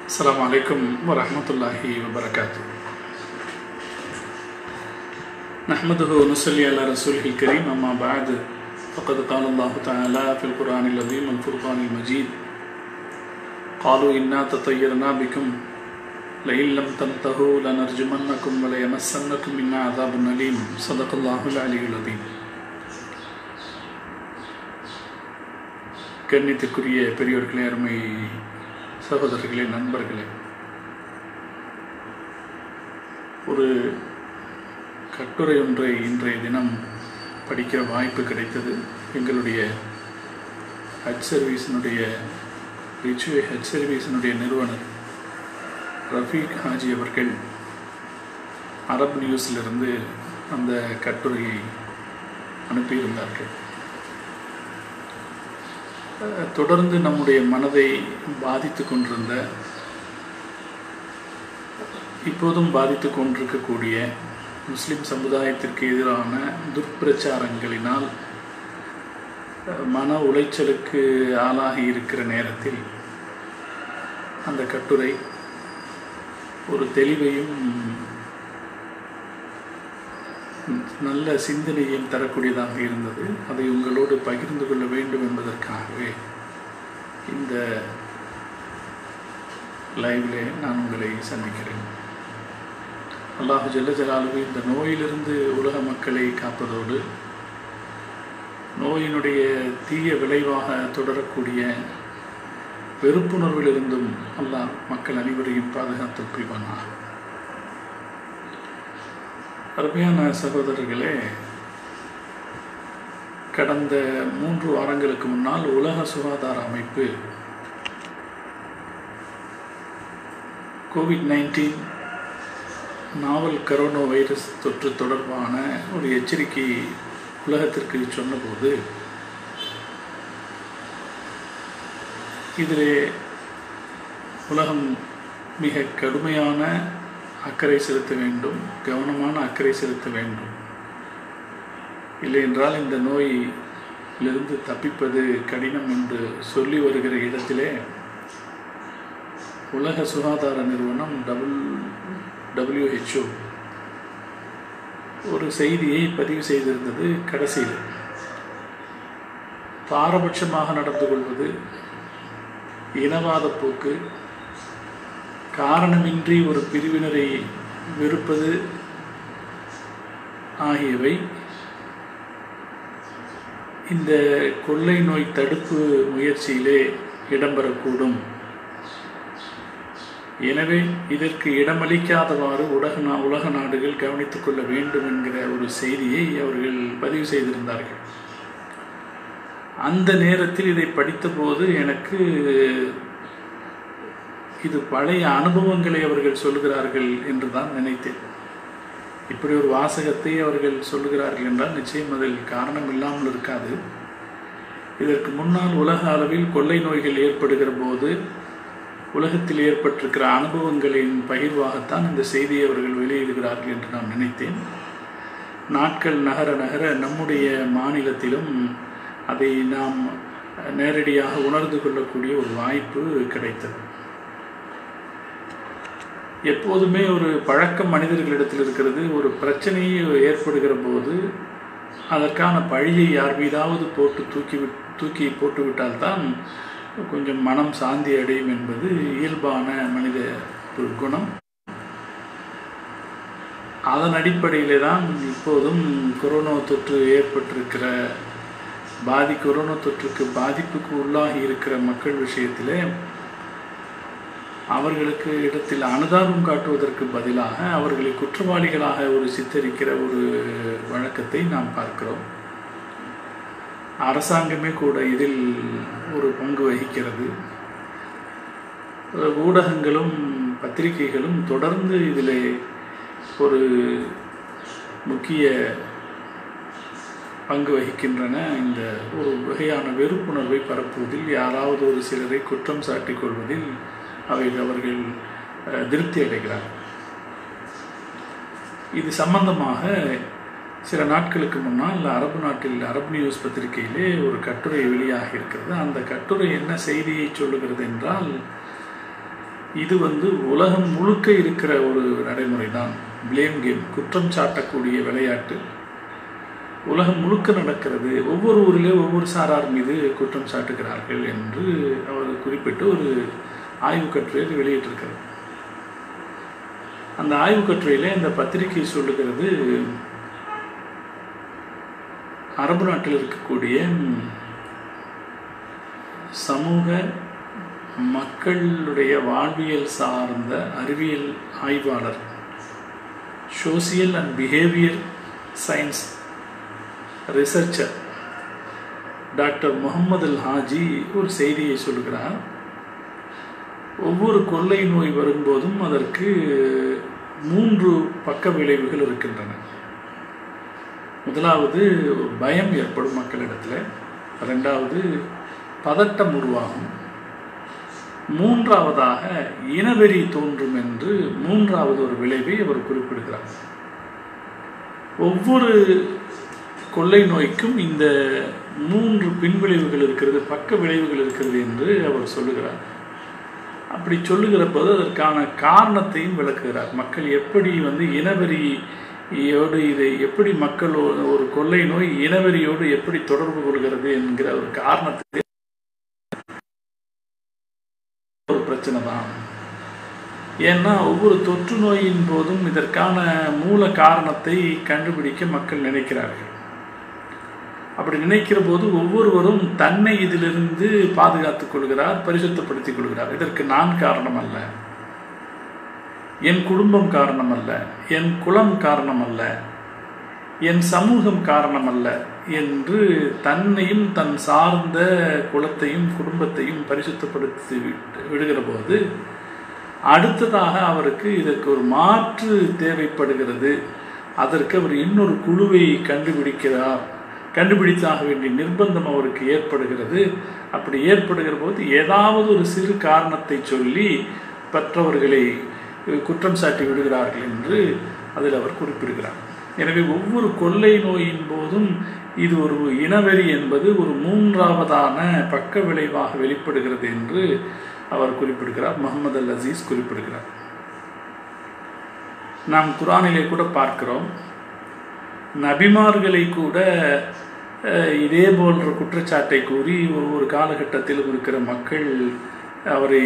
السلام عليكم ورحمة الله وبركاته نحمده ونصلي على رسوله الكريم أما بعد فقد قال الله تعالى في القرآن العظيم والفرقان المجيد قالوا إنا تطيرنا بكم لئن لم تنتهوا لنرجمنكم وليمسنكم منا عذاب أليم صدق الله العلي العظيم கண்ணியத்திற்குரிய பெரியோர்களே அருமை சகோதரர்களே நண்பர்களே ஒரு கட்டுரை ஒன்றை இன்றைய தினம் படிக்கிற வாய்ப்பு கிடைத்தது எங்களுடைய ஹஜ் சர்வீஸினுடைய ரிச்சுவே ஹஜ் சர்வீஸினுடைய நிறுவனர் ரஃபீக் ஹாஜி அவர்கள் அரப் நியூஸிலிருந்து அந்த கட்டுரையை அனுப்பியிருந்தார்கள் தொடர்ந்து நம்முடைய மனதை பாதித்து கொண்டிருந்த இப்போதும் பாதித்து கொண்டிருக்கக்கூடிய முஸ்லிம் சமுதாயத்திற்கு எதிரான துர்ப்பிரச்சாரங்களினால் மன உளைச்சலுக்கு ஆளாகி இருக்கிற நேரத்தில் அந்த கட்டுரை ஒரு தெளிவையும் நல்ல சிந்தனையும் தரக்கூடியதாக இருந்தது அதை உங்களோடு பகிர்ந்து கொள்ள வேண்டும் என்பதற்காகவே இந்த லைவ்லே நான் உங்களை சந்திக்கிறேன் அல்லாஹு ஜல்ல ஜலாலுவு இந்த நோயிலிருந்து உலக மக்களை காப்பதோடு நோயினுடைய தீய விளைவாக தொடரக்கூடிய வெறுப்புணர்விலிருந்தும் அல்லாஹ் மக்கள் அனைவரையும் பாதுகாத்து புரிவானாக அருமையான சகோதரர்களே கடந்த மூன்று வாரங்களுக்கு முன்னால் உலக சுகாதார அமைப்பு COVID nineteen novel corona virus தொற்று தொடர்பான ஒரு எச்சரிக்கை உலகத்திற்கு சொன்னபோது இதிலே உலகம் மிக கடுமையான அக்கறை செலுத்த வேண்டும் கவனமான அக்கறை செலுத்த வேண்டும் இல்லை என்றால் இந்த நோயிலிருந்து தப்பிப்பது கடினம் என்று சொல்லி வருகிற இடத்திலே உலக சுகாதார நிறுவனம் டபுள் டபிள்யூஹெச்ஓ ஒரு செய்தியை பதிவு செய்திருந்தது கடைசியில் பாரபட்சமாக நடந்து கொள்வது இனவாத போக்கு காரணமின்றி ஒரு பிரிவினரை வெறுப்பது ஆகியவை இந்த கொள்ளை நோய் தடுப்பு முயற்சியிலே இடம்பெறக்கூடும் எனவே இதற்கு இடமளிக்காதவாறு உலக நா உலக நாடுகள் கவனித்துக் கொள்ள வேண்டும் என்கிற ஒரு செய்தியை அவர்கள் பதிவு செய்திருந்தார்கள் அந்த நேரத்தில் இதை படித்தபோது எனக்கு இது பழைய அனுபவங்களை அவர்கள் சொல்லுகிறார்கள் என்று தான் நினைத்தேன் இப்படி ஒரு வாசகத்தை அவர்கள் சொல்லுகிறார்கள் என்றால் நிச்சயம் அதில் காரணம் இல்லாமல் இருக்காது இதற்கு முன்னால் உலக அளவில் கொள்ளை நோய்கள் ஏற்படுகிற போது உலகத்தில் ஏற்பட்டிருக்கிற அனுபவங்களின் பகிர்வாகத்தான் இந்த செய்தியை அவர்கள் வெளியிடுகிறார்கள் என்று நான் நினைத்தேன் நாட்கள் நகர நகர நம்முடைய மாநிலத்திலும் அதை நாம் நேரடியாக உணர்ந்து கொள்ளக்கூடிய ஒரு வாய்ப்பு கிடைத்தது எப்போதுமே ஒரு பழக்கம் மனிதர்களிடத்தில் இருக்கிறது ஒரு பிரச்சனை ஏற்படுகிற போது அதற்கான பழியை யார் மீதாவது போட்டு தூக்கி தூக்கி போட்டு விட்டால்தான் கொஞ்சம் மனம் சாந்தி அடையும் என்பது இயல்பான மனித ஒரு குணம் அதன் அடிப்படையிலே தான் இப்போதும் கொரோனா தொற்று ஏற்பட்டிருக்கிற பாதி கொரோனா தொற்றுக்கு பாதிப்புக்கு உள்ளாகி இருக்கிற மக்கள் விஷயத்திலே அவர்களுக்கு இடத்தில் அனுதாபம் காட்டுவதற்கு பதிலாக அவர்களை குற்றவாளிகளாக ஒரு சித்தரிக்கிற ஒரு வழக்கத்தை நாம் பார்க்கிறோம் அரசாங்கமே கூட இதில் ஒரு பங்கு வகிக்கிறது ஊடகங்களும் பத்திரிகைகளும் தொடர்ந்து இதில் ஒரு முக்கிய பங்கு வகிக்கின்றன இந்த ஒரு வகையான வெறுப்புணர்வை பரப்புவதில் யாராவது ஒரு சிலரை குற்றம் சாட்டிக் கொள்வதில் அவை அவர்கள் திருப்தி அடைகிறார் இது சம்பந்தமாக சில நாட்களுக்கு முன்னால் அரபு நாட்டில் அரபு நியூஸ் பத்திரிகையிலே ஒரு கட்டுரை வெளியாகி இருக்கிறது அந்த கட்டுரை என்ன செய்தியை சொல்லுகிறது என்றால் இது வந்து உலகம் முழுக்க இருக்கிற ஒரு நடைமுறை தான் பிளேம் கேம் குற்றம் சாட்டக்கூடிய விளையாட்டு உலகம் முழுக்க நடக்கிறது ஒவ்வொரு ஊரிலே ஒவ்வொரு சாரார் மீது குற்றம் சாட்டுகிறார்கள் என்று அவர் குறிப்பிட்டு ஒரு ஆய்வு கட்டுரையை வெளியிட்டிருக்கிறார் அந்த ஆய்வு கட்டுரையில் இந்த பத்திரிகை சொல்லுகிறது அரபு நாட்டில் இருக்கக்கூடிய சமூக மக்களுடைய வாழ்வியல் சார்ந்த அறிவியல் ஆய்வாளர் social and behaviour science researcher doctor Mohammed Al Haji ஒரு செய்தியை சொல்கிறார் ஒவ்வொரு கொள்ளை நோய் வரும்போதும் அதற்கு மூன்று பக்க விளைவுகள் இருக்கின்றன முதலாவது பயம் ஏற்படும் மக்களிடத்தில் ரெண்டாவது பதட்டம் உருவாகும் மூன்றாவதாக இனவெறி தோன்றும் என்று மூன்றாவது ஒரு விளைவை அவர் குறிப்பிடுகிறார் ஒவ்வொரு கொள்ளை நோய்க்கும் இந்த மூன்று பின்விளைவுகள் இருக்கிறது பக்க விளைவுகள் இருக்கிறது என்று அவர் சொல்லுகிறார் அப்படி சொல்லுகிற போது அதற்கான காரணத்தையும் விளக்குகிறார் மக்கள் எப்படி வந்து இனவெறியோடு இதை எப்படி மக்கள் ஒரு கொள்ளை நோய் இனவெறியோடு எப்படி தொடர்பு கொள்கிறது என்கிற ஒரு காரணத்தை ஒரு பிரச்சனை தான் ஏன்னா ஒவ்வொரு தொற்று நோயின் போதும் இதற்கான மூல காரணத்தை கண்டுபிடிக்க மக்கள் நினைக்கிறார்கள் அப்படி நினைக்கிற போது ஒவ்வொருவரும் தன்னை இதிலிருந்து பாதுகாத்துக் கொள்கிறார் பரிசுத்தப்படுத்திக் கொள்கிறார் இதற்கு நான் காரணம் அல்ல என் குடும்பம் காரணம் அல்ல என் குலம் காரணம் அல்ல என் சமூகம் காரணம் அல்ல என்று தன்னையும் தன் சார்ந்த குலத்தையும் குடும்பத்தையும் பரிசுத்தப்படுத்தி விடுகிற போது அடுத்ததாக அவருக்கு இதற்கு ஒரு மாற்று தேவைப்படுகிறது அதற்கு அவர் இன்னொரு குழுவை கண்டுபிடிக்கிறார் கண்டுபிடித்தாக வேண்டிய நிர்பந்தம் அவருக்கு ஏற்படுகிறது அப்படி ஏற்படுகிற போது ஏதாவது ஒரு சிறு காரணத்தை சொல்லி பெற்றவர்களை குற்றம் சாட்டி விடுகிறார்கள் என்று அதில் அவர் குறிப்பிடுகிறார் எனவே ஒவ்வொரு கொள்ளை நோயின் போதும் இது ஒரு இனவெறி என்பது ஒரு மூன்றாவதான பக்க விளைவாக வெளிப்படுகிறது என்று அவர் குறிப்பிடுகிறார் முகமது அல் அசீஸ் குறிப்பிடுகிறார் நாம் குரானிலே கூட பார்க்கிறோம் நபிமார்களை கூட இதே போன்ற குற்றச்சாட்டை கூறி ஒவ்வொரு காலகட்டத்திலும் இருக்கிற மக்கள் அவரை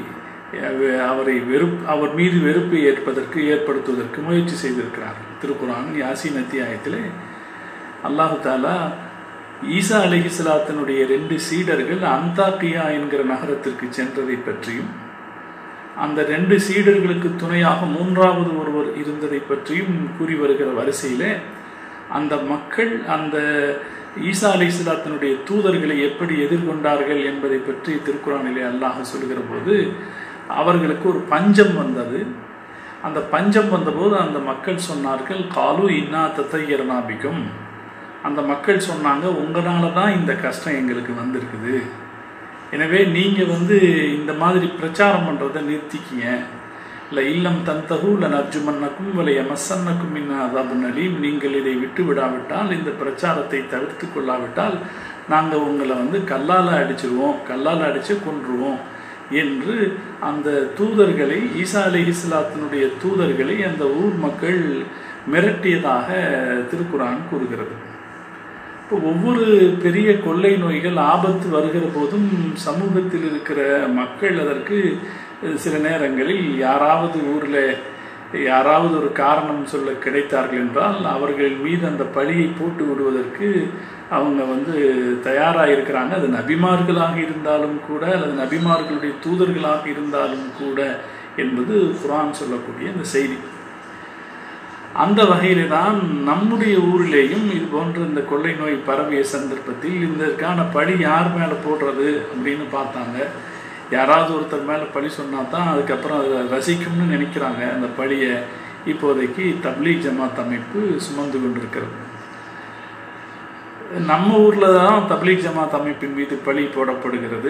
அவரை வெறுப் அவர் மீது வெறுப்பை ஏற்பதற்கு ஏற்படுத்துவதற்கு முயற்சி செய்திருக்கிறார்கள் திருக்குறான் யாசின் அத்தியாயத்தில் அல்லாஹு தாலா ஈசா அலிஹிஸ்லாத்தினுடைய ரெண்டு சீடர்கள் அந்தாக்கியா என்கிற நகரத்திற்கு சென்றதை பற்றியும் அந்த ரெண்டு சீடர்களுக்கு துணையாக மூன்றாவது ஒருவர் இருந்ததை பற்றியும் கூறி வருகிற வரிசையில் அந்த மக்கள் அந்த ஈசா அலி இஸ்லாத்தினுடைய தூதர்களை எப்படி எதிர்கொண்டார்கள் என்பதை பற்றி திருக்குறானிலே அல்லாஹ் சொல்கிற போது அவர்களுக்கு ஒரு பஞ்சம் வந்தது அந்த பஞ்சம் வந்தபோது அந்த மக்கள் சொன்னார்கள் காலு இன்னா தத்தையர்னாபிக்கும் அந்த மக்கள் சொன்னாங்க உங்களால தான் இந்த கஷ்டம் எங்களுக்கு வந்திருக்குது எனவே நீங்கள் வந்து இந்த மாதிரி பிரச்சாரம் பண்ணுறதை நிறுத்திக்கிங்க இல்லை இல்லம் தந்தகு இல்லை நர்ஜுமன்னக்கும் இல்லை எமசன்னக்கும் இன்ன அதாபு நலீம் நீங்கள் இதை விட்டு விடாவிட்டால் இந்த பிரச்சாரத்தை தவிர்த்து கொள்ளாவிட்டால் நாங்கள் உங்களை வந்து கல்லால் அடிச்சிருவோம் கல்லால் அடித்து கொன்றுவோம் என்று அந்த தூதர்களை ஈசா அலி இஸ்லாத்தினுடைய தூதர்களை அந்த ஊர் மக்கள் மிரட்டியதாக திருக்குறான் கூறுகிறது இப்போ ஒவ்வொரு பெரிய கொள்ளை நோய்கள் ஆபத்து வருகிற போதும் சமூகத்தில் இருக்கிற மக்கள் அதற்கு சில நேரங்களில் யாராவது ஊரில் யாராவது ஒரு காரணம் சொல்ல கிடைத்தார்கள் என்றால் அவர்கள் மீது அந்த பழியை போட்டு விடுவதற்கு அவங்க வந்து தயாராக இருக்கிறாங்க அது நபிமார்களாக இருந்தாலும் கூட அல்லது நபிமார்களுடைய தூதர்களாக இருந்தாலும் கூட என்பது குரான் சொல்லக்கூடிய அந்த செய்தி அந்த வகையில தான் நம்முடைய ஊரிலேயும் இது போன்ற இந்த கொள்ளை நோய் பரவிய சந்தர்ப்பத்தில் இதற்கான பழி யார் மேலே போடுறது அப்படின்னு பார்த்தாங்க யாராவது ஒருத்தர் மேலே பழி சொன்னால் தான் அதுக்கப்புறம் அதை ரசிக்கும்னு நினைக்கிறாங்க அந்த பழியை இப்போதைக்கு தப்லீக் ஜமாத் அமைப்பு சுமந்து கொண்டிருக்கிறது நம்ம ஊரில் தான் தப்லீக் ஜமாத் அமைப்பின் மீது பழி போடப்படுகிறது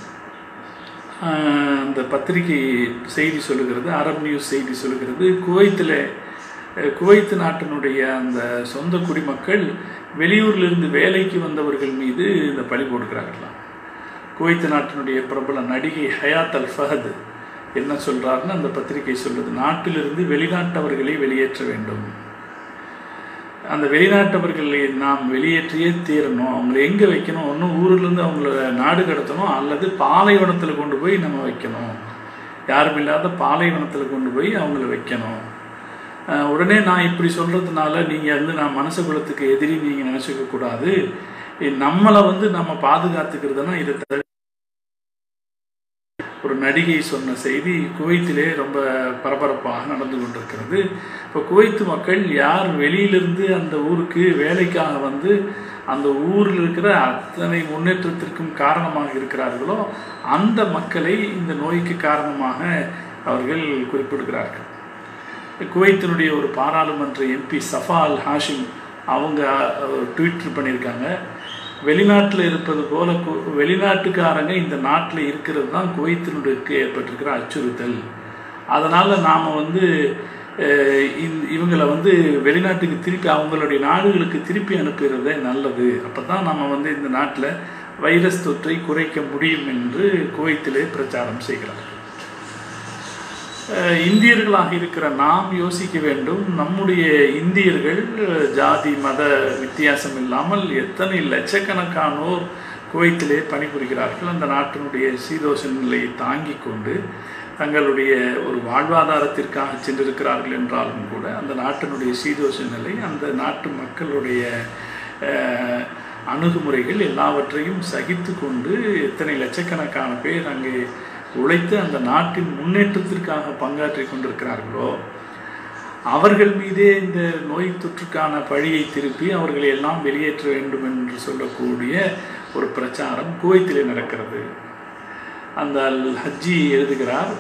அந்த பத்திரிகை செய்தி சொல்லுகிறது அரப் நியூஸ் செய்தி சொல்லுகிறது குவைத்தில் குவைத்து நாட்டினுடைய அந்த சொந்த குடிமக்கள் வெளியூர்லேருந்து வேலைக்கு வந்தவர்கள் மீது இந்த பழி போடுகிறார்களாம் குவைத்து நாட்டினுடைய பிரபல நடிகை ஹயாத் அல் ஃபஹத் என்ன சொல்றாருன்னு அந்த பத்திரிகை சொல்லுது நாட்டிலிருந்து வெளிநாட்டவர்களை வெளியேற்ற வேண்டும் அந்த வெளிநாட்டவர்களை நாம் வெளியேற்றியே தீரணும் அவங்கள எங்கே வைக்கணும் ஒன்றும் ஊர்லேருந்து அவங்கள நாடு கடத்தணும் அல்லது பாலைவனத்தில் கொண்டு போய் நம்ம வைக்கணும் யாரும் இல்லாத பாலைவனத்தில் கொண்டு போய் அவங்கள வைக்கணும் அஹ் உடனே நான் இப்படி சொல்கிறதுனால நீங்கள் வந்து நான் மனசு குலத்துக்கு எதிரி நீங்கள் நினச்சிக்க கூடாது நம்மளை வந்து நம்ம பாதுகாத்துக்கிறதுனா இதை தவிர ஒரு நடிகை சொன்ன செய்தி குவைத்திலே ரொம்ப பரபரப்பாக நடந்து கொண்டிருக்கிறது இப்போ குவைத்து மக்கள் யார் வெளியிலிருந்து அந்த ஊருக்கு வேலைக்காக வந்து அந்த ஊரில் இருக்கிற அத்தனை முன்னேற்றத்திற்கும் காரணமாக இருக்கிறார்களோ அந்த மக்களை இந்த நோய்க்கு காரணமாக அவர்கள் குறிப்பிடுகிறார்கள் குவைத்தினுடைய ஒரு பாராளுமன்ற எம்பி சஃபா அல் ஹாஷிம் அவங்க ட்வீட் பண்ணியிருக்காங்க வெளிநாட்டில் இருப்பது போல கு- வெளிநாட்டுக்காரங்க இந்த நாட்டில் இருக்கிறது தான் குவைத்தினுடைய ஏற்பட்டிருக்கிற அச்சுறுத்தல் அதனால் நாம் வந்து அஹ், இந்த- இவங்களை வந்து வெளிநாட்டுக்கு திருப்பி அவங்களுடைய நாடுகளுக்கு திருப்பி அனுப்புகிறதே நல்லது அப்போ தான் நம்ம வந்து இந்த நாட்டில் வைரஸ் தொற்றை குறைக்க முடியும் என்று குவைத்திலே பிரச்சாரம் செய்கிறார்கள் அஹ் இந்தியர்களாக இருக்கிற நாம் யோசிக்க வேண்டும் நம்முடைய இந்தியர்கள் அஹ், ஜாதி மத வித்தியாசம் இல்லாமல் எத்தனை லட்சக்கணக்கானோர் குவைத்திலே பணிபுரிகிறார்கள் அந்த நாட்டினுடைய சீதோஷ நிலையை தாங்கிக் கொண்டு தங்களுடைய ஒரு வாழ்வாதாரத்திற்காக சென்றிருக்கிறார்கள் என்றாலும் கூட அந்த நாட்டினுடைய சீதோஷ நிலை அந்த நாட்டு மக்களுடைய அஹ், அணுகுமுறைகள் எல்லாவற்றையும் சகித்து கொண்டு எத்தனை லட்சக்கணக்கான பேர் அங்கே உழைத்து அந்த நாட்டின் முன்னேற்றத்திற்காக பங்காற்றி கொண்டிருக்கிறார்களோ அவர்கள் மீதே இந்த நோய் தொற்றுக்கான பழியை திருப்பி அவர்களை எல்லாம் வெளியேற்ற வேண்டும் என்று சொல்லக்கூடிய ஒரு பிரச்சாரம் குவைத்திலே நடக்கிறது அந்த அல் ஹஜ்ஜி எழுதுகிறார்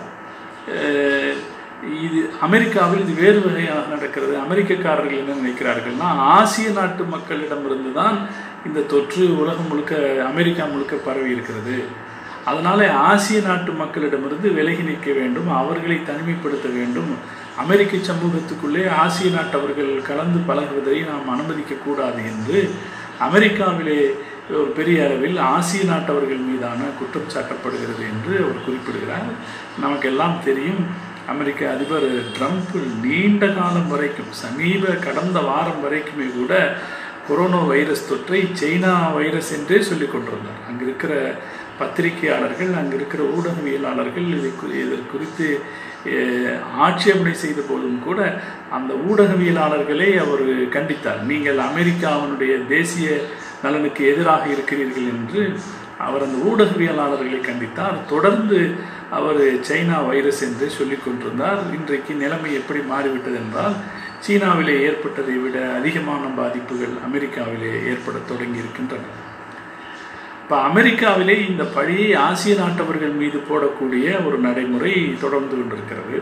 அஹ், இது அமெரிக்காவில் இது வேறு வகையாக நடக்கிறது அமெரிக்கக்காரர்கள் என்ன நினைக்கிறார்கள்னா ஆசிய நாட்டு மக்களிடமிருந்து தான் இந்த தொற்று உலகம் முழுக்க அமெரிக்கா முழுக்க பரவி இருக்கிறது அதனால ஆசிய நாட்டு மக்களிடமிருந்து விலகி நிற்க வேண்டும் அவர்களை தனிமைப்படுத்த வேண்டும் அமெரிக்க சமூகத்துக்குள்ளே ஆசிய நாட்டவர்கள் கலந்து பழகுவதை நாம் அனுமதிக்க கூடாது என்று அமெரிக்காவிலே ஒரு பெரிய அளவில் ஆசிய நாட்டவர்கள் மீதான குற்றம் சாட்டப்படுகிறது என்று அவர் குறிப்பிடுகிறார் நமக்கெல்லாம் தெரியும் அமெரிக்க அதிபர் ட்ரம்ப் நீண்ட காலம் வரைக்கும் சமீப கடந்த வாரம் வரைக்குமே கூட கொரோனா வைரஸ் தொற்றை சைனா வைரஸ் என்றே சொல்லிக் கொண்டிருந்தார் அங்கே இருக்கிற பத்திரிகையாளர்கள் அங்கே இருக்கிற ஊடகவியலாளர்கள் இதை கு- இதற்கு குறித்து அஹ், ஆட்சேபனை செய்த போதும் கூட அந்த ஊடகவியலாளர்களே அவர் கண்டித்தார் நீங்கள் அமெரிக்காவினுடைய தேசிய நலனுக்கு எதிராக இருக்கிறீர்கள் என்று அவர் அந்த ஊடகவியலாளர்களை கண்டித்தார் தொடர்ந்து அவர் சைனா வைரஸ் என்று சொல்லிக் கொண்டிருந்தார் இன்றைக்கு நிலைமை எப்படி மாறிவிட்டது என்றால் சீனாவிலே ஏற்பட்டதை விட அதிகமான பாதிப்புகள் அமெரிக்காவிலே ஏற்படத் தொடங்கி இருக்கின்றன இப்போ அமெரிக்காவிலே இந்த பழியை ஆசிய நாட்டவர்கள் மீது போடக்கூடிய ஒரு நடைமுறை தொடர்ந்து கொண்டிருக்கிறது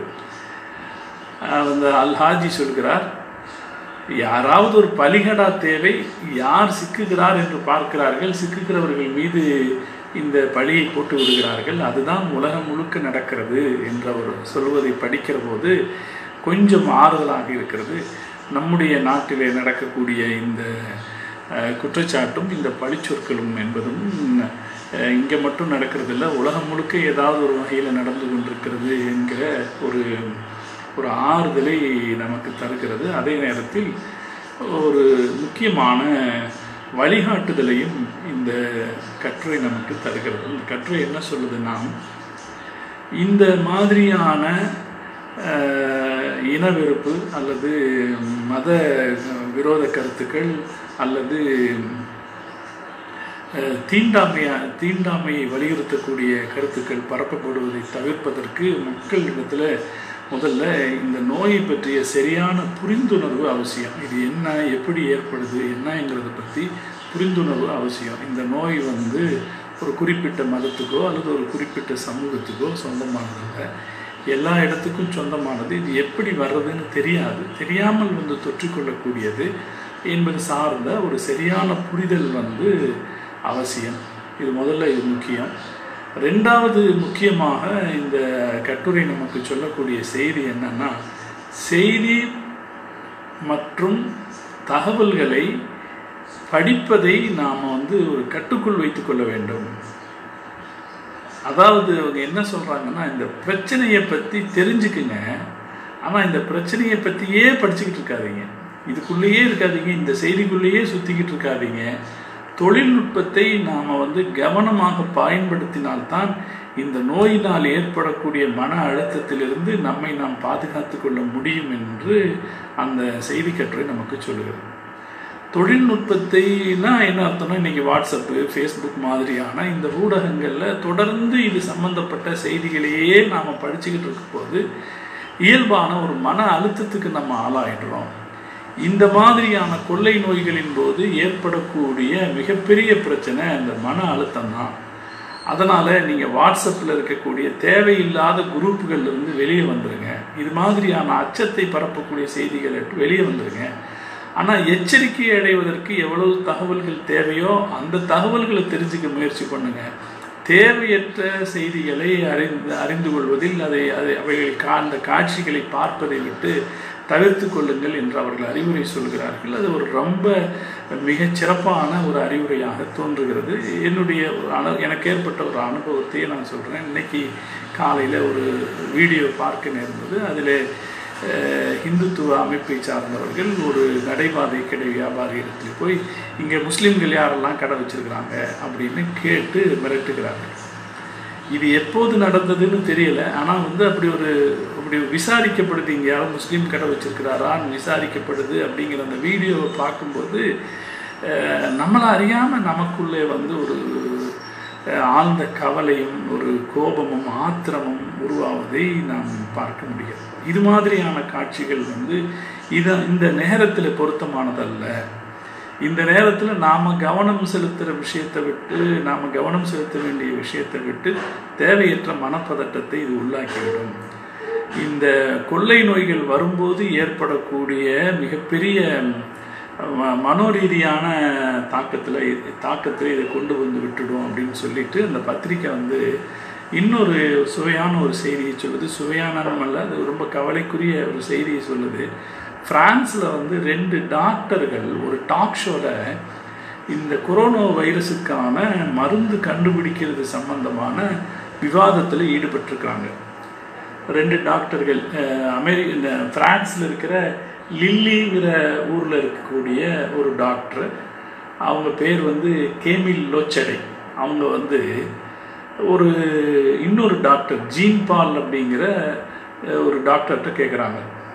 அஹ் அந்த அல்ஹாஜி சொல்கிறார் யாராவது ஒரு பலிகடா தேவை யார் சிக்குகிறார் என்று பார்க்கிறார்கள் சிக்குகிறவர்கள் மீது இந்த பழியை போட்டு விடுகிறார்கள் அதுதான் உலகம் முழுக்க நடக்கிறது என்று அவர் சொல்வதை படிக்கிற போது கொஞ்சம் ஆறுதலாக இருக்கிறது நம்முடைய நாட்டிலே நடக்கக்கூடிய இந்த அஹ், குற்றச்சாட்டும் இந்த பழிச்சொற்களும் என்பதும் அஹ், இங்கே மட்டும் நடக்கிறதில்ல உலகம் முழுக்க ஏதாவது ஒரு வகையில் நடந்து கொண்டிருக்கிறது என்கிற ஒரு ஒரு ஆறுதலை நமக்கு தருகிறது அதே நேரத்தில் ஒரு முக்கியமான வழிகாட்டுதலையும் இந்த கட்டுரை நமக்கு தருகிறது இந்த கட்டுரை என்ன சொல்லுதுன்னா இந்த மாதிரியான அஹ், இனவெறுப்பு அல்லது மத விரோத கருத்துக்கள் அல்லது அஹ், தீண்டாமையா தீண்டாமையை வலியுறுத்தக்கூடிய கருத்துக்கள் பரப்பப்படுவதை தவிர்ப்பதற்கு மக்களிடத்தில் முதல்ல இந்த நோயை பற்றிய சரியான புரிந்துணர்வு அவசியம் இது என்ன எப்படி ஏற்படுது என்னங்கிறத பற்றி புரிந்துணர்வு அவசியம் இந்த நோய் வந்து ஒரு குறிப்பிட்ட மதத்துக்கோ அல்லது ஒரு குறிப்பிட்ட சமூகத்துக்கோ சொந்தமானதில்லை எல்லா இடத்துக்கும் சொந்தமானது இது எப்படி வர்றதுன்னு தெரியாது தெரியாமல் வந்து தொற்றிக்கொள்ளக்கூடியது என்பது சார்ந்த ஒரு சரியான புரிதல் வந்து அவசியம் இது முதல்ல இது முக்கியம் ரெண்டாவது முக்கியமாக இந்த கட்டுரை நமக்கு சொல்லக்கூடிய செய்தி என்னன்னா செய்தி மற்றும் தகவல்களை படிப்பதை நாம் வந்து ஒரு கட்டுக்குள் வைத்துக்கொள்ள வேண்டும் அதாவது அவங்க என்ன சொல்கிறாங்கன்னா இந்த பிரச்சனையை பற்றி தெரிஞ்சுக்குங்க ஆனால் இந்த பிரச்சனையை பற்றியே படிச்சுக்கிட்டு இருக்காதீங்க இதுக்குள்ளேயே இருக்காதீங்க இந்த செய்திக்குள்ளேயே சுற்றிக்கிட்டு இருக்காதீங்க தொழில்நுட்பத்தை நாம் வந்து கவனமாக பயன்படுத்தினால்தான் இந்த நோயினால் ஏற்படக்கூடிய மன அழுத்தத்திலிருந்து நம்மை நாம் பாதுகாத்து கொள்ள முடியும் என்று அந்த செய்தி கட்டுரை நமக்கு சொல்லுகிறது தொழில்நுட்பத்தைனா என்ன அர்த்தம்னா இன்னைக்கு வாட்ஸ்அப்பு ஃபேஸ்புக் மாதிரியான இந்த ஊடகங்களில் தொடர்ந்து இது சம்பந்தப்பட்ட செய்திகளையே நாம் படிச்சுக்கிட்டு இருக்கும்போது இயல்பான ஒரு மன அழுத்தத்துக்கு நம்ம ஆளாயிடுறோம் இந்த மாதிரியான கொள்ளை நோய்களின் போது ஏற்படக்கூடிய மிகப்பெரிய பிரச்சனை இந்த மன அழுத்தம் தான் அதனால் நீங்கள் வாட்ஸ்அப்பில் இருக்கக்கூடிய தேவையில்லாத குரூப்புகள்ல இருந்து வெளியே வந்துடுங்க இது மாதிரியான அச்சத்தை பரப்பக்கூடிய செய்திகளை விட்டு வெளியே வந்துடுங்க ஆனால் எச்சரிக்கை அடைவதற்கு எவ்வளவு தகவல்கள் தேவையோ அந்த தகவல்களை தெரிஞ்சுக்க முயற்சி பண்ணுங்க தேவையற்ற செய்திகளை அறிந்து அறிந்து கொள்வதில் அதை அதை அவைகள் கா அந்த காட்சிகளை பார்ப்பதை விட்டு தவிர்த்து கொள்ளுங்கள் என்று அவர்கள் அறிவுரை சொல்கிறார்கள் அது ஒரு ரொம்ப மிகச் சிறப்பான ஒரு அறிவுரையாக தோன்றுகிறது என்னுடைய ஒரு அனு எனக்கு ஏற்பட்ட ஒரு அனுபவத்தையே நான் சொல்கிறேன் இன்னைக்கு காலையில் ஒரு வீடியோ பார்க்க நேர்ந்தது அதில் அஹ், இந்துத்துவ அமைப்பை சார்ந்தவர்கள் ஒரு நடைபாதை கடை வியாபாரி இடத்துல போய் இங்கே முஸ்லீம்கள் யாரெல்லாம் கடை வச்சிருக்கிறாங்க அப்படின்னு கேட்டு மிரட்டுகிறார்கள் இது எப்போது நடந்ததுன்னு தெரியல ஆனால் வந்து அப்படி ஒரு அப்படி விசாரிக்கப்படுது இங்கே யாரும் முஸ்லீம் கடை வச்சிருக்கிறாரான்னு விசாரிக்கப்படுது அப்படிங்கிற அந்த வீடியோவை பார்க்கும்போது அஹ், நம்மளை அறியாமல் நமக்குள்ளே வந்து ஒரு அஹ், ஆழ்ந்த கவலையும் ஒரு கோபமும் ஆத்திரமும் உருவாவதை நாம் பார்க்க முடியாது இது மாதிரியான காட்சிகள் வந்து இத இந்த நேரத்தில் பொருத்தமானதல்ல இந்த நேரத்தில் நாம் கவனம் செலுத்துகிற விஷயத்தை விட்டு நாம் கவனம் செலுத்த வேண்டிய விஷயத்தை விட்டு தேவையற்ற மனப்பதட்டத்தை இது உள்ளாக்கிவிடும் இந்த கொள்ளை நோய்கள் வரும்போது ஏற்படக்கூடிய மிகப்பெரிய ம- மனோரீதியான தாக்கத்தில் தாக்கத்தில் இதை கொண்டு வந்து விட்டுடும் அப்படின்னு சொல்லிட்டு அந்த பத்திரிக்கை வந்து இன்னொரு சுவையான ஒரு செய்தியை சொல்லுது சுவையானதும் அல்ல அது ரொம்ப கவலைக்குரிய ஒரு செய்தியை சொல்லுது பிரான்ஸில் வந்து ரெண்டு டாக்டர்கள் ஒரு டாக் ஷோவில் இந்த கொரோனா வைரஸுக்கான மருந்து கண்டுபிடிக்கிறது சம்பந்தமான விவாதத்தில் ஈடுபட்டிருக்காங்க ரெண்டு டாக்டர்கள் அஹ், அமெரி இந்த பிரான்ஸில் இருக்கிற லில்லிங்கிற ஊரில் இருக்கக்கூடிய ஒரு டாக்டர் அவங்க பேர் வந்து கேமில் லோச்சடை அவங்க வந்து ஒரு இன்னொரு டாக்டர் ஜீன் பால் அப்படிங்கிற அஹ், ஒரு டாக்டர்கிட்ட கேட்குறாங்க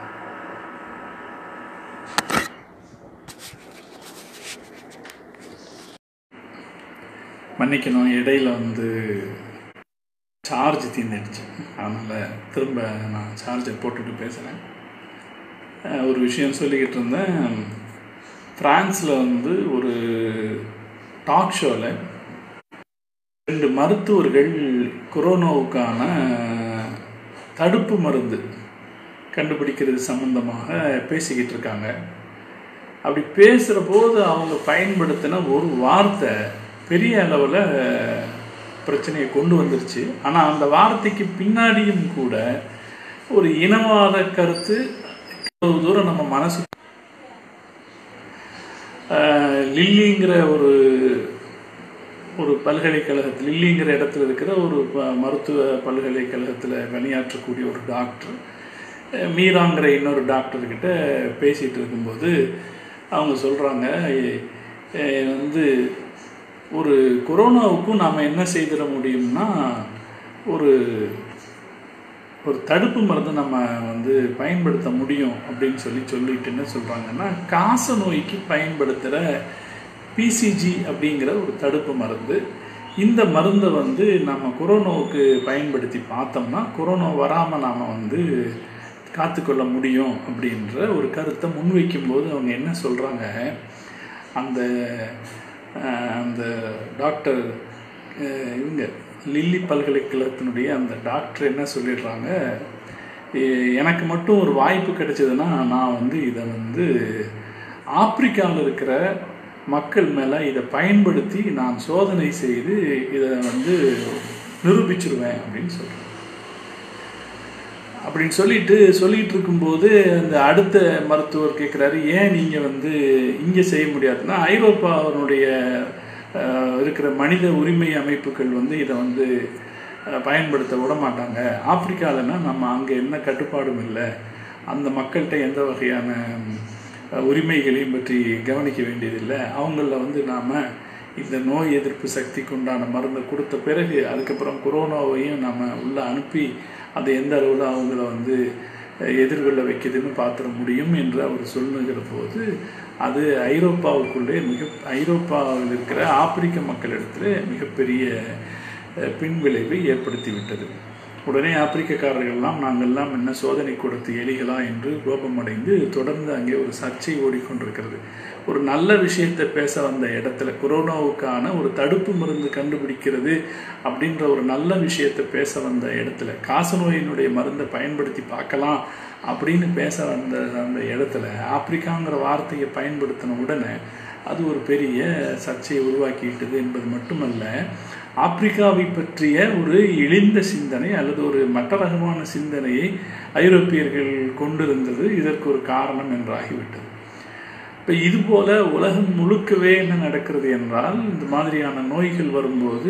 மன்னிக்கணும் இடையில வந்து சார்ஜ் தீர்ந்துடுச்சு அதனால் திரும்ப நான் சார்ஜை போட்டுட்டு பேசுகிறேன் ஒரு விஷயம் சொல்லிக்கிட்டு இருந்தேன் ஃப்ரான்ஸில் வந்து ஒரு டாக் ஷோவில் ரெண்டு மருத்துவர்கள் கொரோனாவுக்கான தடுப்பு மருந்து கண்டுபிடிக்கிறது சம்பந்தமாக பேசிக்கிட்டு இருக்காங்க அப்படி பேசுகிற போது அவங்க பயன்படுத்தின ஒரு வார்த்தை பெரிய அளவில் பிரச்சனையை கொண்டு வந்துருச்சு ஆனால் அந்த வார்த்தைக்கு பின்னாடியும் கூட ஒரு இனவாத கருத்து இவ்வளவு தூரம் நம்ம மனசு ஆஹ், லில்லிங்கிற ஒரு ஒரு பல்கலைக்கழகத்தில் லில்லிங்கிற இடத்துல இருக்கிற ஒரு ப- மருத்துவ பல்கலைக்கழகத்தில் பணியாற்றக்கூடிய ஒரு டாக்டர் அஹ், மீராங்கிற இன்னொரு டாக்டர்கிட்ட பேசிகிட்டு இருக்கும்போது அவங்க சொல்கிறாங்க வந்து ஒரு கொரோனாவுக்கும் நாம் என்ன செய்திட முடியும்னா ஒரு ஒரு தடுப்பு மருந்து நம்ம வந்து பயன்படுத்த முடியும் அப்படின்னு சொல்லி சொல்லிட்டு என்ன சொல்கிறாங்கன்னா காச நோய்க்கு பயன்படுத்துகிற பிசிஜி அப்படிங்கிற ஒரு தடுப்பு மருந்து இந்த மருந்தை வந்து நம்ம கொரோனாவுக்கு பயன்படுத்தி பார்த்தோம்னா கொரோனா வராமல் நாம் வந்து காத்துக்கொள்ள முடியும் அப்படின்ற ஒரு கருத்தை முன்வைக்கும்போது அவங்க என்ன சொல்கிறாங்க அந்த அஹ், அந்த டாக்டர் அஹ், இவங்க லில்லி பல்கலைக்கழகத்தினுடைய அந்த டாக்டர் என்ன சொல்லிடுறாங்க "எ- எனக்கு மட்டும் ஒரு வாய்ப்பு கிடைச்சதுன்னா நான் வந்து இதை வந்து ஆப்பிரிக்காவில் இருக்கிற மக்கள் மேலே இதை பயன்படுத்தி நான் சோதனை செய்து இதை வந்து நிரூபிச்சிருவேன் அப்படின்னு சொல்கிறேன் அப்படின்னு சொல்லிட்டு சொல்லிட்டு இருக்கும்போது அந்த அடுத்த மருத்துவர் கேட்குறாரு ஏன் நீங்கள் வந்து இங்கே செய்ய முடியாதுன்னா ஐரோப்பாவினுடைய அஹ், இருக்கிற மனித உரிமை அமைப்புகள் வந்து இதை வந்து அஹ், பயன்படுத்த விட மாட்டாங்க ஆப்பிரிக்காவிலனா நம்ம அங்கே என்ன கட்டுப்பாடும் இல்லை அந்த மக்கள்கிட்ட எந்த வகையான அஹ், உரிமைகளையும் பற்றி கவனிக்க வேண்டியதில்லை அவங்களில் வந்து நாம் இந்த நோய் எதிர்ப்பு சக்திக்கு உண்டான மருந்தை கொடுத்த பிறகு அதுக்கப்புறம் கொரோனாவையும் நம்ம உள்ளே அனுப்பி அதை எந்த அளவில் அவங்கள வந்து அஹ், எதிர்கொள்ள வைக்குதுன்னு பார்த்துட முடியும் என்று அவர் சொல்லுகிற போது அது ஐரோப்பாவுக்குள்ளே மிக ஐரோப்பாவில் இருக்கிற ஆப்பிரிக்க மக்களிடத்தில் மிகப்பெரிய அஹ், பின்விளைவை ஏற்படுத்தி விட்டது உடனே ஆப்பிரிக்கக்காரர்கள்லாம் நாங்கள்லாம் என்ன சோதனை கொடுத்து எலிகளா என்று கோபமடைந்து தொடர்ந்து அங்கே ஒரு சர்ச்சை ஓடிக்கொண்டிருக்கிறது ஒரு நல்ல விஷயத்தை பேச வந்த இடத்துல கொரோனாவுக்கான ஒரு தடுப்பு மருந்து கண்டுபிடிக்கிறது அப்படின்ற ஒரு நல்ல விஷயத்தை பேச வந்த இடத்துல காசநோயினுடைய மருந்தை பயன்படுத்தி பார்க்கலாம் அப்படின்னு பேச வந்த அந்த இடத்துல ஆப்பிரிக்காங்கிற வார்த்தையை பயன்படுத்தின உடனே அது ஒரு பெரிய சர்ச்சையை உருவாக்கிவிட்டது என்பது மட்டுமல்ல ஆப்பிரிக்காவை பற்றிய ஒரு இழிந்த சிந்தனை அல்லது ஒரு மட்டரகமான சிந்தனையை ஐரோப்பியர்கள் கொண்டிருந்தது இதற்கு ஒரு காரணம் என்றாகிவிட்டது இப்போ இது போல உலகம் முழுக்கவே என்ன நடக்கிறது என்றால் இந்த மாதிரியான நோய்கள் வரும்போது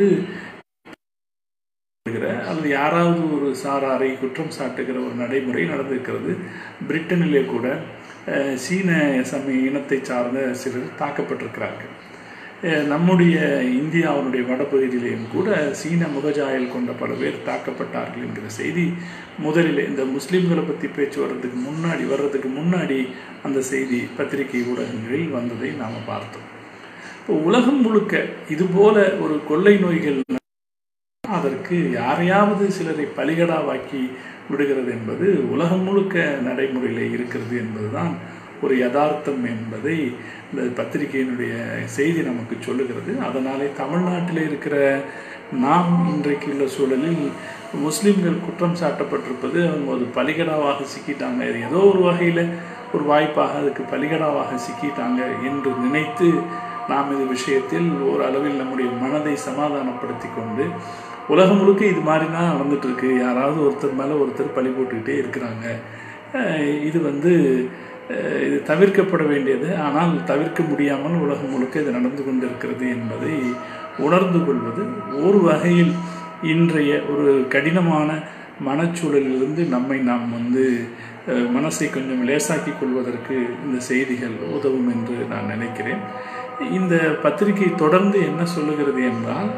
அல்லது யாராவது ஒரு சாராரை குற்றம் சாட்டுகிற ஒரு நடைமுறை நடந்திருக்கிறது பிரிட்டனிலே கூட அஹ், சீன சமய இனத்தை சார்ந்த சிலர் தாக்கப்பட்டிருக்கிறார்கள் அஹ், நம்முடைய இந்தியாவினுடைய வடபகுதியிலேயும் கூட சீன முகஜாயல் கொண்ட பல பேர் தாக்கப்பட்டார்கள் என்கிற செய்தி முதலில் இந்த முஸ்லீம்களை பற்றி பேச்சு வர்றதுக்கு முன்னாடி வர்றதுக்கு முன்னாடி அந்த செய்தி பத்திரிகை ஊடகங்களில் வந்ததை நாம் பார்த்தோம் இப்போ உலகம் முழுக்க இதுபோல ஒரு கொள்ளை நோய்கள் அதற்கு யாரையாவது சிலரை பலிகடாவாக்கி விடுகிறது என்பது உலகம் முழுக்க நடைமுறையில் இருக்கிறது என்பதுதான் ஒரு யதார்த்தம் என்பதை இந்த பத்திரிகையினுடைய செய்தி நமக்கு சொல்லுகிறது அதனாலே தமிழ்நாட்டில் இருக்கிற நாம் இன்றைக்கு உள்ள சூழலில் முஸ்லிம்கள் குற்றம் சாட்டப்பட்டிருப்பது அவங்க ஒரு பலிகடாவாக சிக்கிட்டாங்க இது ஏதோ ஒரு வகையில் ஒரு வாய்ப்பாக அதுக்கு பலிகடாவாக சிக்கிட்டாங்க என்று நினைத்து நாம் இது விஷயத்தில் ஓரளவில் நம்முடைய மனதை சமாதானப்படுத்தி கொண்டு உலகம் முழுக்க இது மாதிரி தான் நடந்துட்டு இருக்கு யாராவது ஒருத்தர் மேலே ஒருத்தர் பழி போட்டுக்கிட்டே இருக்கிறாங்க அஹ் இது வந்து அஹ் இது தவிர்க்கப்பட வேண்டியது ஆனால் தவிர்க்க முடியாமல் உலகம் முழுக்க இது நடந்து கொண்டிருக்கிறது என்பதை உணர்ந்து கொள்வது ஒரு வகையில் இன்றைய ஒரு கடினமான மனச்சூழலிலிருந்து நம்மை நாம் வந்து அஹ், மனசை கொஞ்சம் லேசாக்கி கொள்வதற்கு இந்த செய்திகள் உதவும் என்று நான் நினைக்கிறேன் இந்த பத்திரிகை தொடர்ந்து என்ன சொல்லுகிறது என்றால்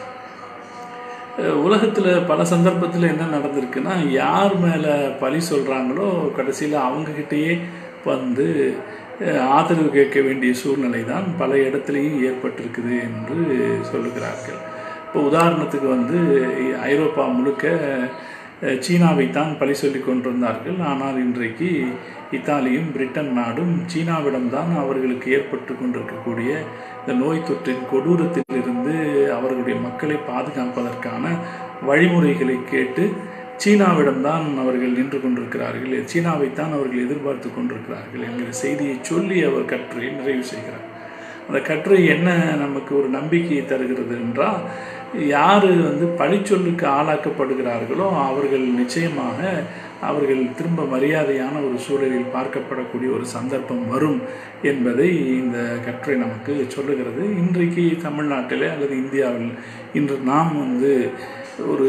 உலகத்தில் பல சந்தர்ப்பத்தில் என்ன நடந்திருக்குன்னா யார் மேலே பழி சொல்கிறாங்களோ கடைசியில் அவங்கக்கிட்டேயே வந்து அஹ், ஆதரவு கேட்க வேண்டிய சூழ்நிலை தான் பல இடத்துலையும் ஏற்பட்டிருக்குது என்று சொல்லுகிறார்கள் இப்போ உதாரணத்துக்கு வந்து ஐரோப்பா முழுக்க அஹ், சீனாவை தான் பழி சொல்லி கொண்டிருந்தார்கள் ஆனால் இன்றைக்கு இத்தாலியும் பிரிட்டன் நாடும் சீனாவிடம்தான் அவர்களுக்கு ஏற்பட்டு கொண்டிருக்கக்கூடிய இந்த நோய் தொற்றின் கொடூரத்தில் இருந்து அவர்களுடைய மக்களை பாதுகாப்பதற்கான வழிமுறைகளை கேட்டு சீனாவிடம்தான் அவர்கள் நின்று கொண்டிருக்கிறார்கள் சீனாவைத்தான் அவர்கள் எதிர்பார்த்து கொண்டிருக்கிறார்கள் என்கிற செய்தியை சொல்லி அவர் கட்டுரை நிறைவு செய்கிறார் அந்த கட்டுரை என்ன நமக்கு ஒரு நம்பிக்கையை தருகிறது என்றால் யார் வந்து பழிச்சொல்லுக்கு ஆளாக்கப்படுகிறார்களோ அவர்கள் நிச்சயமாக அவர்கள் திரும்ப மரியாதையான ஒரு சூழலில் பார்க்கப்படக்கூடிய ஒரு சந்தர்ப்பம் வரும் என்பதை இந்த கட்டுரை நமக்கு சொல்லுகிறது இன்றைக்கு தமிழ்நாட்டில் அல்லது இந்தியாவில் இன்று நாம் வந்து ஒரு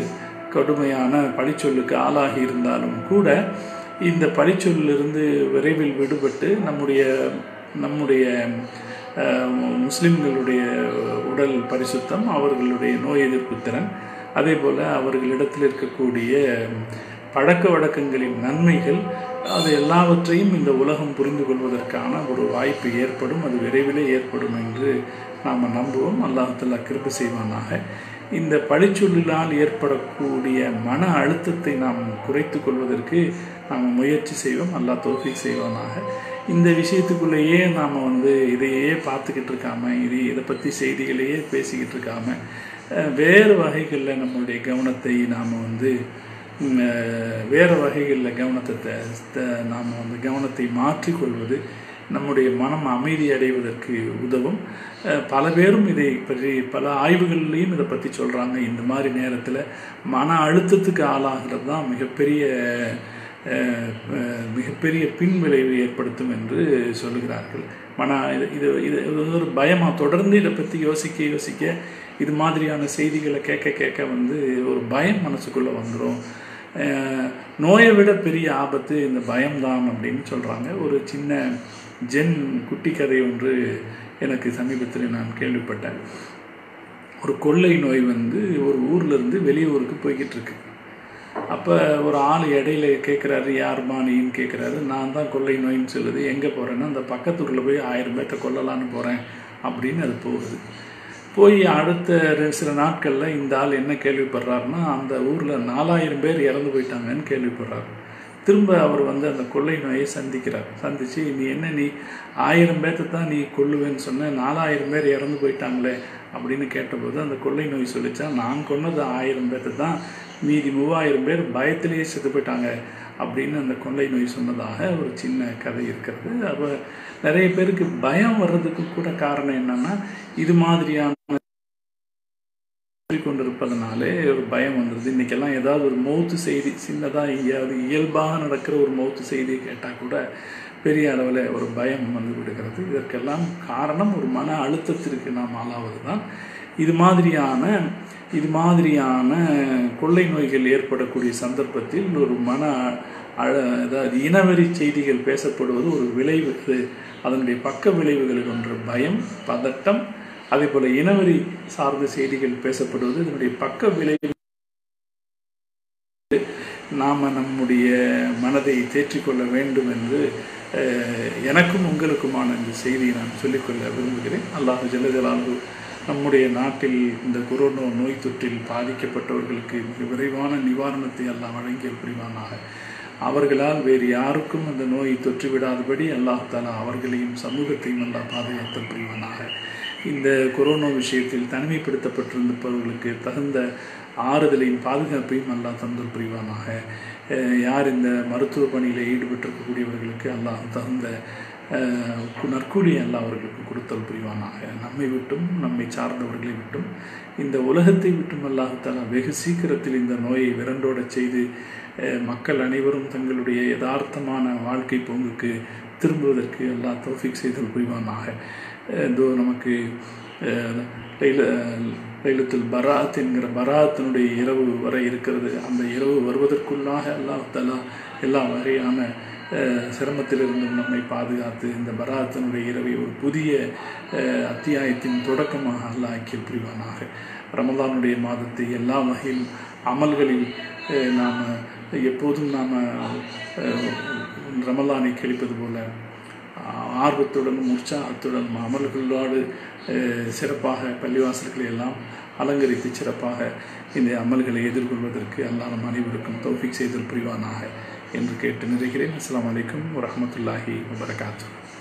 கடுமையான பழிச்சொல்லுக்கு ஆளாகி இருந்தாலும் கூட இந்த பழிச்சொல்லிருந்து விரைவில் விடுபட்டு நம்முடைய நம்முடைய அஹ், முஸ்லிம்களுடைய உடல் பரிசுத்தம் அவர்களுடைய நோய் எதிர்ப்பு திறன் அதே போல் அவர்களிடத்தில் இருக்கக்கூடிய பழக்க வழக்கங்களின் நன்மைகள் அது எல்லாவற்றையும் இந்த உலகம் புரிந்து கொள்வதற்கான ஒரு வாய்ப்பு ஏற்படும் அது விரைவிலே ஏற்படும் என்று நாம் நம்புவோம் அல்லாஹல்லா கிருபை செய்வானாக இந்த பழிச்சொல்லினால் ஏற்படக்கூடிய மன அழுத்தத்தை நாம் குறைத்து கொள்வதற்கு நாம் முயற்சி செய்வோம் அல்லாஹ் தோஃபிக் செய்வானாக இந்த விஷயத்துக்குள்ளேயே நாம் வந்து இதையே பார்த்துக்கிட்டு இருக்காம இது இதை பற்றி செய்திகளையே பேசிக்கிட்டு இருக்காம அஹ், வேறு வகைகளில் நம்மளுடைய கவனத்தை நாம் வந்து ம், அஹ், வேறு வகைகளில் கவனத்தை த- த- நாம் வந்து கவனத்தை மாற்றிக்கொள்வது நம்முடைய மனம் அமைதி அடைவதற்கு உதவும் அஹ், பல பேரும் இதை பற்றி பல ஆய்வுகள்லையும் இதை பற்றி சொல்கிறாங்க இந்த மாதிரி நேரத்தில் மன அழுத்தத்துக்கு ஆளாகிறது தான் மிகப்பெரிய அஹ், அஹ், மிகப்பெரிய பின்விளைவை ஏற்படுத்தும் என்று சொல்லுகிறார்கள் மன இது இது இது இது வந்து ஒரு பயமாக தொடர்ந்து இதை பற்றி யோசிக்க யோசிக்க இது மாதிரியான செய்திகளை கேட்க கேட்க வந்து ஒரு பயம் மனசுக்குள்ளே வந்துடும் நோயை விட பெரிய ஆபத்து இந்த பயம்தான் அப்படின்னு சொல்கிறாங்க ஒரு சின்ன ஜென் குட்டி கதை ஒன்று எனக்கு சமீபத்தில் நான் கேள்விப்பட்டேன் ஒரு கொள்ளை நோய் வந்து ஒரு ஊர்லேருந்து வெளியூருக்கு போய்கிட்டு இருக்கு அப்போ ஒரு ஆள் இடையில கேட்குறாரு யாருமா நீன்னு கேட்குறாரு நான் தான் கொள்ளை நோயின்னு சொல்லுது எங்கே போகிறேன்னா அந்த பக்கத்தூரில் போய் ஆயிரம் பேர்த்த கொல்லலான்னு போகிறேன் அப்படின்னு அது போகுது போய் அடுத்த ரெ- சில நாட்களில் இந்த ஆள் என்ன கேள்விப்படுறாருன்னா அந்த ஊரில் நாலாயிரம் பேர் இறந்து போயிட்டாங்கன்னு கேள்விப்படுறாரு திரும்ப அவர் வந்து அந்த கொள்ளை நோயை சந்திக்கிறார் சந்திச்சு நீ என்ன நீ ஆயிரம் பேர்த்த தான் நீ கொல்லுவேன்னு சொன்ன நாலாயிரம் பேர் இறந்து போயிட்டாங்களே அப்படின்னு கேட்டபோது அந்த கொள்ளை நோய் சொல்லிச்சா நான் கொன்னது ஆயிரம் பேர்த்த தான் மீதி மூவாயிரம் பேர் பயத்திலேயே செத்து போயிட்டாங்க அப்படின்னு அந்த கொள்ளை நோய் சொன்னதாக ஒரு சின்ன கதை இருக்கிறது அப்போ நிறைய பேருக்கு பயம் வர்றதுக்கு கூட காரணம் என்னன்னா இது மாதிரியான கொண்டிருப்பதனாலே ஒரு பயம் வந்துடுது இன்னைக்கெல்லாம் ஏதாவது ஒரு மௌத்து செய்தி சின்னதாக எங்கேயாவது இயல்பாக நடக்கிற ஒரு மௌத்து செய்தியை கேட்டால் கூட பெரிய அளவில் ஒரு பயம் வந்து விடுகிறது இதற்கெல்லாம் காரணம் ஒரு மன அழுத்தத்திற்கு நாம் ஆளாவது தான் இது மாதிரியான இது மாதிரியான கொள்ளை நோய்கள் ஏற்படக்கூடிய சந்தர்ப்பத்தில் ஒரு மன அழ அதாவது இனவெறி செய்திகள் பேசப்படுவது ஒரு விளைவு அது அதனுடைய பக்க விளைவுகளில் ஒன்று பயம் பதட்டம் அதே போல இனவெறி சார்ந்த செய்திகள் பேசப்படுவது இதனுடைய பக்க விளைவு நாம் நம்முடைய மனதை தேற்றிக்கொள்ள வேண்டும் என்று அஹ், எனக்கும் உங்களுக்குமான இந்த செய்தியை நான் சொல்லிக்கொள்ள விரும்புகிறேன் அல்லாஹ் ஜல்லஜலாலு நம்முடைய நாட்டில் இந்த கொரோனா நோய் தொற்றில் பாதிக்கப்பட்டவர்களுக்கு மிக விரைவான நிவாரணத்தை எல்லாம் வழங்கிய புரிவானாக அவர்களால் வேறு யாருக்கும் அந்த நோய் தொற்றி விடாதபடி அல்லாஹ் தாலா அவர்களையும் சமூகத்தையும் அல்லாஹ் பாதுகாத்தல் புரிவானாக இந்த கொரோனா விஷயத்தில் தனிமைப்படுத்தப்பட்டிருந்தவர்களுக்கு தகுந்த ஆறுதலையும் பாதுகாப்பையும் அல்லாஹ் தந்தல் புரிவானாக அஹ் யார் இந்த மருத்துவ பணியில் ஈடுபட்டிருக்கக்கூடியவர்களுக்கு அல்லாஹ் தகுந்த அஹ், கு- நற்கூலி அல்லாஹ் அவர்களுக்கு கொடுத்தல் புரிவானாக நம்மை விட்டும் நம்மை சார்ந்தவர்களை விட்டும் இந்த உலகத்தை விட்டும் அல்லாஹ் தஆலா வெகு சீக்கிரத்தில் இந்த நோயை விரண்டோடச் செய்து அஹ், மக்கள் அனைவரும் தங்களுடைய யதார்த்தமான வாழ்க்கை போங்குக்கு திரும்புவதற்கு அல்லாஹ் தௌஃபீக் செய்தல் புரிவானாக அஹ், இதோ நமக்கு அஹ், லைல லைலத்துல் பராத் என்கிற பராத்தினுடைய இரவு வர இருக்கிறது அந்த இரவு வருவதற்குள்ளாக அல்லாஹ் தலா எல்லா வகையான அஹ், சிரமத்திலிருந்தும் நம்மை பாதுகாத்து இந்த பராத்தினுடைய இரவை ஒரு புதிய அஹ், அத்தியாயத்தின் தொடக்கமாக அல்லாஹ் ஆக்கிய புரிவானாக ரமலானுடைய மாதத்தை எல்லா வகையில் அமல்களில் அஹ், நாம் எப்போதும் நாம் ரமலானை கழிப்பது போல ஆர்வத்துடனும் உற்சாகத்துடனும் அமல்களோடு அஹ், சிறப்பாக பள்ளிவாசல்களை எல்லாம் அலங்கரித்து சிறப்பாக இந்த அமல்களை எதிர்கொள்வதற்கு அல்லாஹ் நம் அனைவருக்கும் தௌஃபிக் செய்தல் புரிவானாக என்று கேட்டு நிறைகிறேன் அஸ்ஸலாமு அலைக்கும் வரஹ்மத்துல்லாஹி வபரகாத்துஹு